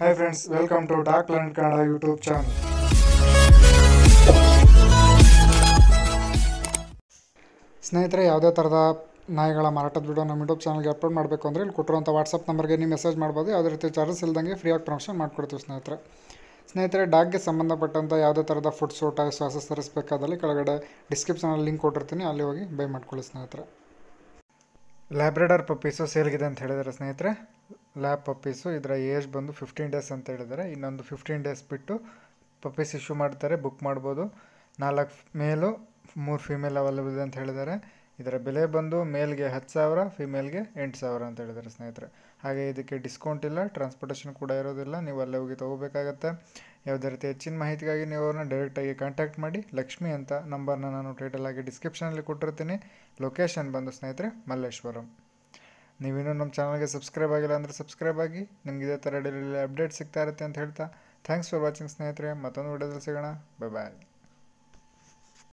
hi friends welcome to doc learn Kannada YouTube channel ಸ್ನೇಹಿತರೆ ಯಾವುದೇ ಥರದ ನಾಯಿಗಳ ಮಾರಾಟದ ವಿಡಿಯೋ ನಮ್ಮ ಯೂಟ್ಯೂಬ್ ಚಾನಲ್ಗೆ ಅಪ್ಲೋಡ್ ಮಾಡಬೇಕು ಅಂದರೆ ಇಲ್ಲಿ ಕೊಟ್ಟಿರುವಂಥ ವಾಟ್ಸಪ್ ನಂಬರ್ಗೆ ನೀವು ಮೆಸೇಜ್ ಮಾಡ್ಬೋದು ಯಾವುದೇ ರೀತಿ ಚಾರ್ಜಸ್ ಇಲ್ದಂಗೆ ಫ್ರೀಯಾಗಿ ಪ್ರಮೋಷನ್ ಮಾಡಿಕೊಡ್ತೀವಿ ಸ್ನೇಹಿತರೆ ಸ್ನೇಹಿತರೆ ಡಾಗ್ಗೆ ಸಂಬಂಧಪಟ್ಟಂಥ ಯಾವುದೇ ಥರದ ಫುಡ್ಸು ಟಾಯ್ಸ್ ಆಸೆಸರೀಸ್ ಬೇಕಾದಲ್ಲಿ ಕೆಳಗಡೆ ಡಿಸ್ಕ್ರಿಪ್ಷನಲ್ಲಿ ಲಿಂಕ್ ಕೊಟ್ಟಿರ್ತೀನಿ ಅಲ್ಲಿ ಹೋಗಿ ಬೈ ಮಾಡ್ಕೊಳ್ಳಿ ಸ್ನೇಹಿತರೆ ಲ್ಯಾಬ್ರೆಡರ್ ಪಪ್ಪೀಸು ಸೇಲ್ಗಿದೆ ಅಂತ ಹೇಳಿದ್ದಾರೆ ಸ್ನೇಹಿತರೆ ಲ್ಯಾಬ್ ಪಪ್ಪೀಸು ಇದರ ಏಜ್ ಬಂದು ಫಿಫ್ಟೀನ್ ಡೇಸ್ ಅಂತ ಹೇಳಿದ್ದಾರೆ ಇನ್ನೊಂದು ಫಿಫ್ಟೀನ್ ಡೇಸ್ ಬಿಟ್ಟು ಪಪ್ಪೀಸ್ ಇಶ್ಯೂ ಮಾಡ್ತಾರೆ ಬುಕ್ ಮಾಡ್ಬೋದು ನಾಲ್ಕು ಮೇಲು ಮೂರು ಫೀಮೇಲ್ ಅವೈಲೇಬಲ್ ಇದೆ ಅಂತ ಹೇಳಿದ್ದಾರೆ ಇದರ ಬೆಲೆ ಬಂದು ಮೇಲ್ಗೆ ಹತ್ತು ಸಾವಿರ ಫಿಮೇಲ್ಗೆ ಎಂಟು ಸಾವಿರ ಅಂತ ಹೇಳಿದ್ದಾರೆ ಸ್ನೇಹಿತರೆ ಹಾಗೆ ಇದಕ್ಕೆ ಡಿಸ್ಕೌಂಟ್ ಇಲ್ಲ ಟ್ರಾನ್ಸ್ಪೋರ್ಟೇಷನ್ ಕೂಡ ಇರೋದಿಲ್ಲ ನೀವು ಅಲ್ಲೇ ಹೋಗಿ ತೊಗೋಬೇಕಾಗತ್ತೆ ಯಾವುದೇ ರೀತಿ ಹೆಚ್ಚಿನ ಮಾಹಿತಿಗಾಗಿ ನೀವು ಅವ್ರನ್ನ ಡೈರೆಕ್ಟಾಗಿ ಕಾಂಟ್ಯಾಕ್ಟ್ ಮಾಡಿ ಲಕ್ಷ್ಮಿ ಅಂತ ನಂಬರ್ನ ನಾನು ಟೈಟಲ್ ಆಗಿ ಡಿಸ್ಕ್ರಿಪ್ಷನಲ್ಲಿ ಕೊಟ್ಟಿರ್ತೀನಿ ಲೊಕೇಶನ್ ಬಂದು ಸ್ನೇಹಿತರೆ ಮಲ್ಲೇಶ್ವರಂ ನೀವಿನ್ನೂ ನಮ್ಮ ಚಾನಲ್ಗೆ ಸಬ್ಸ್ಕ್ರೈಬ್ ಆಗಿಲ್ಲ ಅಂದರೆ ಸಬ್ಸ್ಕ್ರೈಬ್ ಆಗಿ ನಿಮ್ಗೆ ಇದೇ ಥರ ಡೈಲಿ ಅಪ್ಡೇಟ್ ಸಿಗ್ತಾ ಇರುತ್ತೆ ಅಂತ ಹೇಳ್ತಾ ಥ್ಯಾಂಕ್ಸ್ ಫಾರ್ ವಾಚಿಂಗ್ ಸ್ನೇಹಿತರೆ ಮತ್ತೊಂದು ವಿಡಿಯೋದಲ್ಲಿ ಸಿಗೋಣ ಬೈ ಬಾಯ್